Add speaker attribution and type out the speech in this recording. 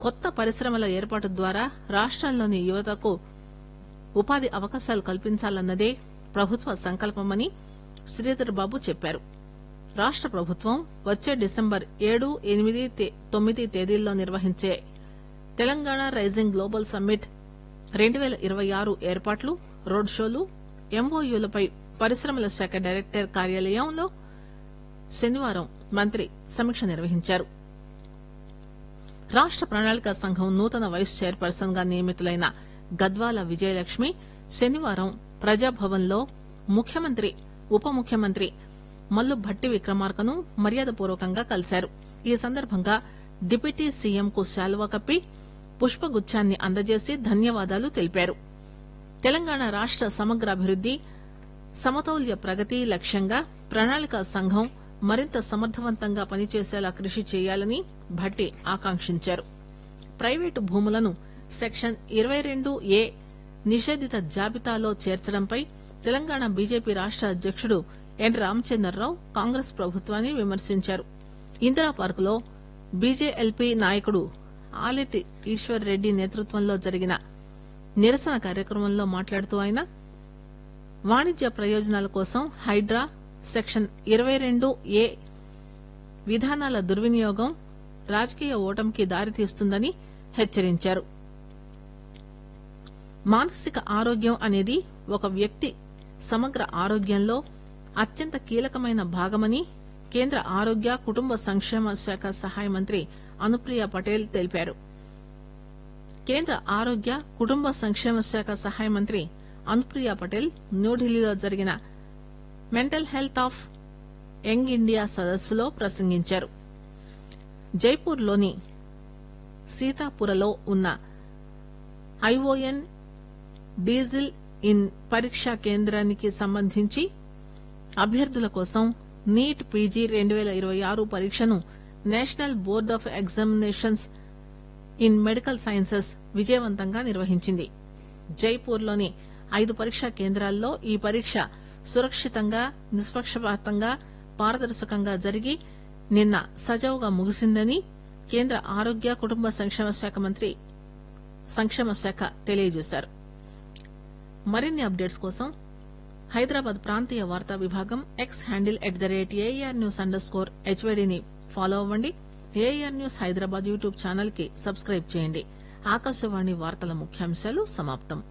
Speaker 1: కొత్త పరిశ్రమల ఏర్పాటు ద్వారా రాష్టంలోని యువతకు ఉపాధి అవకాశాలు కల్పించాలన్నదే ప్రభుత్వ సంకల్పమని శ్రీధర్ బాబు చెప్పారు రాష్ట ప్రభుత్వం వచ్చే డిసెంబర్ ఏడు ఎనిమిది తే- తొమ్మిది తేదీల్లో నిర్వహించే తెలంగాణ రైజింగ్ గ్లోబల్ సమ్మిట్ రెండు పేల ఇరవై ఆరు ఏర్పాట్లు రోడ్ షోలు ఎంఓయూలపై పరిశ్రమల శాఖ డైరెక్టర్ కార్యాలయంలో శనివారం మంత్రి సమీక్ష నిర్వహించారు రాష్ట ప్రణాళిక సంఘం నూతన వైస్ చైర్పర్సన్ గా నియమితులైన గద్వాల విజయలక్ష్మి శనివారం ప్రజాభవన్ లో ముఖ్యమంత్రి ఉప ముఖ్యమంత్రి మల్లు భట్టి విక్రమార్కను మర్యాదపూర్వకంగా కలిశారు ఈ సందర్భంగా డిప్యూటీ సీఎం కు శాలువా కప్పి పుష్పగుచ్చాన్ని అందజేసి ధన్యవాదాలు తెలిపారు తెలంగాణ రాష్ట సమగ్ర అభివృద్ది సమతౌల్య ప్రగతి లక్ష్యంగా ప్రణాళిక సంఘం మరింత సమర్థవంతంగా పనిచేసేలా కృషి చేయాలని భట్టి ఆకాంక్షించారు ప్రైవేటు భూములను సెక్షన్ ఇరవై రెండు ఏ నిషేధిత జాబితాలో చేర్చడంపై తెలంగాణ బీజేపీ రాష్ట అధ్యకుడు ఎన్ రామచంద్రరావు కాంగ్రెస్ ప్రభుత్వాన్ని విమర్శించారు ఇందిరా పార్కులో బీజేఎల్పీ నాయకుడు ఆలెటి ఈశ్వర్ రెడ్డి నేతృత్వంలో జరిగిన నిరసన కార్యక్రమంలో మాట్లాడుతూ ఆయన వాణిజ్య ప్రయోజనాల కోసం హైడ్రా సెక్షన్ ఇరవై రెండు ఏ విధానాల దుర్వినియోగం రాజకీయ ఓటమికి దారితీస్తుందని హెచ్చరించారు మానసిక ఆరోగ్యం అనేది ఒక వ్యక్తి సమగ్ర ఆరోగ్యంలో అత్యంత కీలకమైన భాగమని కేంద్ర ఆరోగ్య కుటుంబ సంక్షేమ శాఖ సహాయ మంత్రి అనుప్రియ పటేల్ తెలిపారు కేంద్ర ఆరోగ్య కుటుంబ సంక్షేమ శాఖ సహాయ మంత్రి అనుప్రియ పటేల్ న్యూఢిల్లీలో జరిగిన mental health of young India సదస్సులో ప్రసంగించారు జైపూర్లోని సీతాపురలో ఉన్న ఐఓఎన్ డీజిల్ ఇన్ పరీక్షా కేంద్రానికి సంబంధించి అభ్యర్థుల కోసం నీట్ పీజీ రెండు పేల ఇరవై ఆరు పరీక్షను national board of examinations in medical sciences విజయవంతంగా నిర్వహించింది జైపూర్లోని ఐదు పరీక్షా కేంద్రాల్లో ఈ పరీక్ష సురక్షితంగా నిష్పక్షపాతంగా పారదర్శకంగా జరిగి నిన్న సజావుగా ముగిసిందని కేంద్ర ఆరోగ్య కుటుంబ సంక్షేమ శాఖ మంత్రి సంక్షేమ శాఖ తెలియజేశారు మరిన్ని అప్డేట్స్ కోసం హైదరాబాద్ ప్రాంతీయ వార్తా విభాగం X handle at the rate AR news underscore హెచ్వైడిని ఫాలో అవ్వండి AR news Hyderabad YouTube channel కి సబ్స్క్రైబ్ చేయండి ఆకాశవాణి వార్తల ముఖ్యాంశాలు సమాప్తం